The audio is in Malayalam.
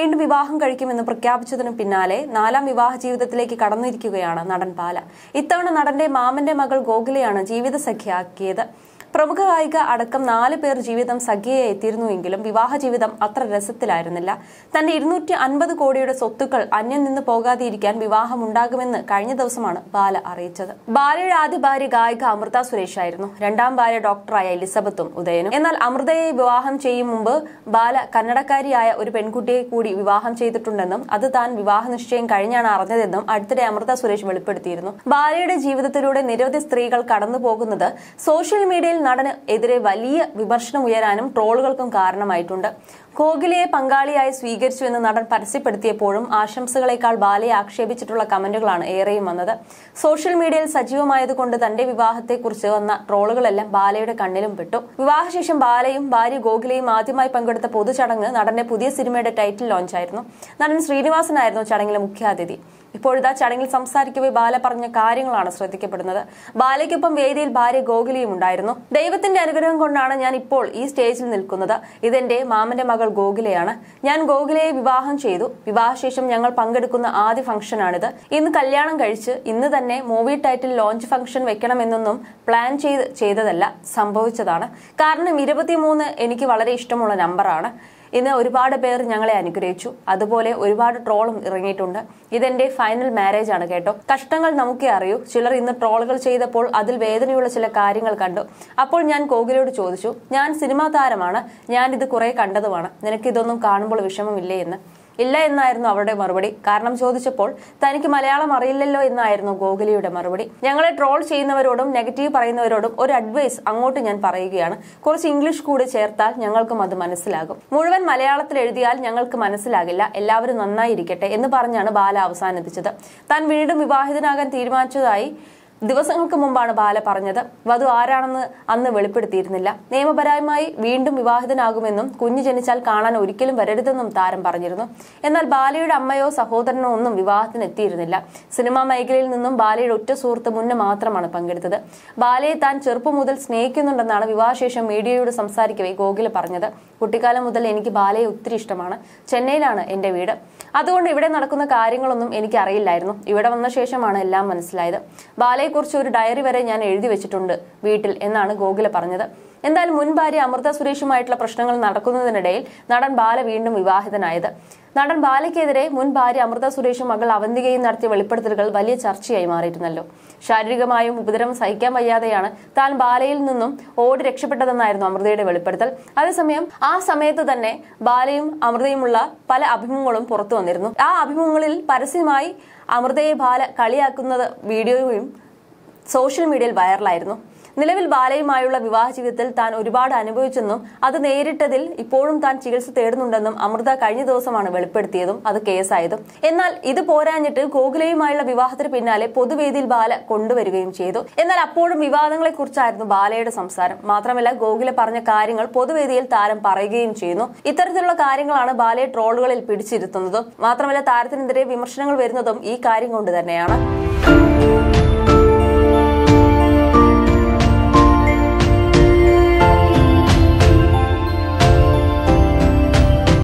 വീണ്ടും വിവാഹം കഴിക്കുമെന്ന് പ്രഖ്യാപിച്ചതിനു പിന്നാലെ നാലാം വിവാഹ ജീവിതത്തിലേക്ക് കടന്നിരിക്കുകയാണ് നടൻ ബാല ഇത്തവണ നടന്റെ മാമന്റെ മകൾ ഗോകുലയാണ് ജീവിത സഖ്യയാക്കിയത് പ്രമുഖ ഗായിക അടക്കം നാല് പേർ ജീവിതം സഖ്യയെ എത്തിയിരുന്നുവെങ്കിലും വിവാഹ ജീവിതം അത്ര രസത്തിലായിരുന്നില്ല തന്റെ ഇരുന്നൂറ്റി അൻപത് കോടിയുടെ സ്വത്തുക്കൾ അന്യം നിന്ന് പോകാതെയിരിക്കാൻ വിവാഹം ഉണ്ടാകുമെന്ന് കഴിഞ്ഞ ദിവസമാണ് ബാല അറിയിച്ചത് ബാലയുടെ ആദ്യ ഭാര്യ ഗായിക അമൃത സുരേഷ് ആയിരുന്നു രണ്ടാം ഭാര്യ ഡോക്ടറായ എലിസബത്തും ഉദയനും എന്നാൽ അമൃതയെ വിവാഹം ചെയ്യും മുമ്പ് ബാല കന്നഡക്കാരിയായ ഒരു പെൺകുട്ടിയെ കൂടി വിവാഹം ചെയ്തിട്ടുണ്ടെന്നും അത് താൻ വിവാഹ നിശ്ചയം കഴിഞ്ഞാണ് അറിഞ്ഞതെന്നും അടുത്തിടെ അമൃത സുരേഷ് വെളിപ്പെടുത്തിയിരുന്നു ബാലയുടെ ജീവിതത്തിലൂടെ നിരവധി സ്ത്രീകൾ കടന്നു പോകുന്നത് സോഷ്യൽ മീഡിയയിൽ നടന് എതിരെ വലിയ വിമർശനം ഉയരാനും ട്രോളുകൾക്കും കാരണമായിട്ടുണ്ട് കോഹ്ലിയെ പങ്കാളിയായി സ്വീകരിച്ചു എന്ന് നടൻ പരസ്യപ്പെടുത്തിയപ്പോഴും ആശംസകളെക്കാൾ ബാലയെ ആക്ഷേപിച്ചിട്ടുള്ള കമന്റുകളാണ് ഏറെയും വന്നത് സോഷ്യൽ മീഡിയയിൽ സജീവമായതുകൊണ്ട് തന്റെ വിവാഹത്തെക്കുറിച്ച് വന്ന ട്രോളുകളെല്ലാം ബാലയുടെ കണ്ണിലും പെട്ടു വിവാഹശേഷം ബാലയും ഭാര്യ ഗോകുലയും ആദ്യമായി പങ്കെടുത്ത പൊതുചടങ്ങ് നടന്റെ പുതിയ സിനിമയുടെ ടൈറ്റിൽ ലോഞ്ചായിരുന്നു നടൻ ശ്രീനിവാസനായിരുന്നു ചടങ്ങിലെ മുഖ്യാതിഥി ഇപ്പോഴിതാ ചടങ്ങിൽ സംസാരിക്കവേ ബാല പറഞ്ഞ കാര്യങ്ങളാണ് ശ്രദ്ധിക്കപ്പെടുന്നത് ബാലയ്ക്കൊപ്പം വേദിയിൽ ഭാര്യ ഗോകുലിയും ഉണ്ടായിരുന്നു ദൈവത്തിന്റെ അനുഗ്രഹം കൊണ്ടാണ് ഞാൻ ഇപ്പോൾ ഈ സ്റ്റേജിൽ നിൽക്കുന്നത് ഇതെന്റെ മാമന്റെ മകൾ ഗോകുലയാണ് ഞാൻ ഗോകുലയെ വിവാഹം ചെയ്തു വിവാഹശേഷം ഞങ്ങൾ പങ്കെടുക്കുന്ന ആദ്യ ഫംഗ്ഷനാണിത് ഇന്ന് കല്യാണം കഴിച്ച് ഇന്ന് തന്നെ മൂവി ടൈറ്റിൽ ലോഞ്ച് ഫംഗ്ഷൻ വെക്കണമെന്നൊന്നും പ്ലാൻ ചെയ്ത് ചെയ്തതല്ല സംഭവിച്ചതാണ് കാരണം ഇരുപത്തിമൂന്ന് എനിക്ക് വളരെ ഇഷ്ടമുള്ള നമ്പറാണ് ഇന്ന് ഒരുപാട് പേർ ഞങ്ങളെ അനുഗ്രഹിച്ചു അതുപോലെ ഒരുപാട് ട്രോളും ഇറങ്ങിയിട്ടുണ്ട് ഇതെന്റെ ഫൈനൽ മാരേജ് ആണ് കേട്ടോ കഷ്ടങ്ങൾ നമുക്കേ അറിയൂ ചിലർ ഇന്ന് ട്രോളുകൾ ചെയ്തപ്പോൾ അതിൽ വേദനയുള്ള ചില കാര്യങ്ങൾ കണ്ടു അപ്പോൾ ഞാൻ കോകിലയോട് ചോദിച്ചു ഞാൻ സിനിമാ താരമാണ് ഞാൻ ഇത് കുറെ കണ്ടതുമാണ് നിനക്ക് ഇതൊന്നും കാണുമ്പോൾ വിഷമമില്ലേ എന്ന് ഇല്ല എന്നായിരുന്നു അവരുടെ മറുപടി കാരണം ചോദിച്ചപ്പോൾ തനിക്ക് മലയാളം അറിയില്ലല്ലോ എന്നായിരുന്നു ഗോകുലിയുടെ മറുപടി ഞങ്ങളെ ട്രോൾ ചെയ്യുന്നവരോടും നെഗറ്റീവ് പറയുന്നവരോടും ഒരു അഡ്വൈസ് അങ്ങോട്ട് ഞാൻ പറയുകയാണ് കുറച്ച് ഇംഗ്ലീഷ് കൂടി ചേർത്താൽ ഞങ്ങൾക്കും അത് മനസ്സിലാകും മുഴുവൻ മലയാളത്തിൽ എഴുതിയാൽ ഞങ്ങൾക്ക് മനസ്സിലാകില്ല എല്ലാവരും നന്നായിരിക്കട്ടെ എന്ന് പറഞ്ഞാണ് ബാല അവസാനിപ്പിച്ചത് താൻ വീണ്ടും വിവാഹിതനാകാൻ തീരുമാനിച്ചതായി ദിവസങ്ങൾക്ക് മുമ്പാണ് ബാല പറഞ്ഞത് വധു ആരാണെന്ന് അന്ന് വെളിപ്പെടുത്തിയിരുന്നില്ല നിയമപരമായി വീണ്ടും വിവാഹിതനാകുമെന്നും കുഞ്ഞ് ജനിച്ചാൽ കാണാൻ ഒരിക്കലും വരരുതെന്നും താരം പറഞ്ഞിരുന്നു എന്നാൽ ബാലയുടെ അമ്മയോ സഹോദരനോ ഒന്നും വിവാഹത്തിന് എത്തിയിരുന്നില്ല സിനിമാ മേഖലയിൽ നിന്നും ബാലയുടെ ഒറ്റ സുഹൃത്ത് മുന്നേ മാത്രമാണ് പങ്കെടുത്തത് ബാലയെ താൻ ചെറുപ്പം മുതൽ സ്നേഹിക്കുന്നുണ്ടെന്നാണ് വിവാഹശേഷം മീഡിയയോട് സംസാരിക്കവേ ഗോകുല പറഞ്ഞത് കുട്ടിക്കാലം മുതൽ എനിക്ക് ബാലയെ ഒത്തിരി ഇഷ്ടമാണ് ചെന്നൈയിലാണ് എന്റെ വീട് അതുകൊണ്ട് ഇവിടെ നടക്കുന്ന കാര്യങ്ങളൊന്നും എനിക്ക് അറിയില്ലായിരുന്നു ഇവിടെ വന്ന ശേഷമാണ് എല്ലാം മനസ്സിലായത് ബാലയെക്കുറിച്ച് ഒരു ഡയറി വരെ ഞാൻ എഴുതി വെച്ചിട്ടുണ്ട് വീട്ടിൽ എന്നാണ് ഗോകുല പറഞ്ഞത് എന്തായാലും മുൻ ഭാര്യ അമൃത സുരേഷുമായിട്ടുള്ള പ്രശ്നങ്ങൾ നടക്കുന്നതിനിടയിൽ നടൻ ബാല വീണ്ടും വിവാഹിതനായത് നടൻ ബാലയ്ക്കെതിരെ മുൻ ഭാര്യ അമൃത സുരേഷും മകൾ അവന്തികയും നടത്തിയ വെളിപ്പെടുത്തലുകൾ വലിയ ചർച്ചയായി മാറിയിരുന്നല്ലോ ശാരീരികമായും ഉപദ്രവം സഹിക്കാൻ വയ്യാതെയാണ് താൻ ബാലയിൽ നിന്നും ഓടി രക്ഷപ്പെട്ടതെന്നായിരുന്നു അമൃതയുടെ വെളിപ്പെടുത്തൽ അതേസമയം ആ സമയത്ത് തന്നെ ബാലയും അമൃതയുമുള്ള പല അഭിമുഖങ്ങളും പുറത്തു വന്നിരുന്നു ആ അഭിമുഖങ്ങളിൽ പരസ്യമായി അമൃതയെ ബാല കളിയാക്കുന്നത് വീഡിയോയും സോഷ്യൽ മീഡിയയിൽ വൈറലായിരുന്നു നിലവിൽ ബാലയുമായുള്ള വിവാഹ ജീവിതത്തിൽ താൻ ഒരുപാട് അനുഭവിച്ചെന്നും അത് നേരിട്ടതിൽ ഇപ്പോഴും താൻ ചികിത്സ തേടുന്നുണ്ടെന്നും അമൃത കഴിഞ്ഞ ദിവസമാണ് വെളിപ്പെടുത്തിയതും അത് കേസായതും എന്നാൽ ഇത് പോരാഞ്ഞിട്ട് ഗോകുലയുമായുള്ള വിവാഹത്തിന് പിന്നാലെ പൊതുവേദിയിൽ ബാല കൊണ്ടുവരികയും ചെയ്തു എന്നാൽ അപ്പോഴും വിവാദങ്ങളെ കുറിച്ചായിരുന്നു ബാലയുടെ സംസാരം മാത്രമല്ല ഗോകുല പറഞ്ഞ കാര്യങ്ങൾ പൊതുവേദിയിൽ താരം പറയുകയും ചെയ്യുന്നു ഇത്തരത്തിലുള്ള കാര്യങ്ങളാണ് ബാലയെ ട്രോളുകളിൽ പിടിച്ചിരുത്തുന്നതും മാത്രമല്ല താരത്തിനെതിരെ വിമർശനങ്ങൾ വരുന്നതും ഈ കാര്യം കൊണ്ട് തന്നെയാണ്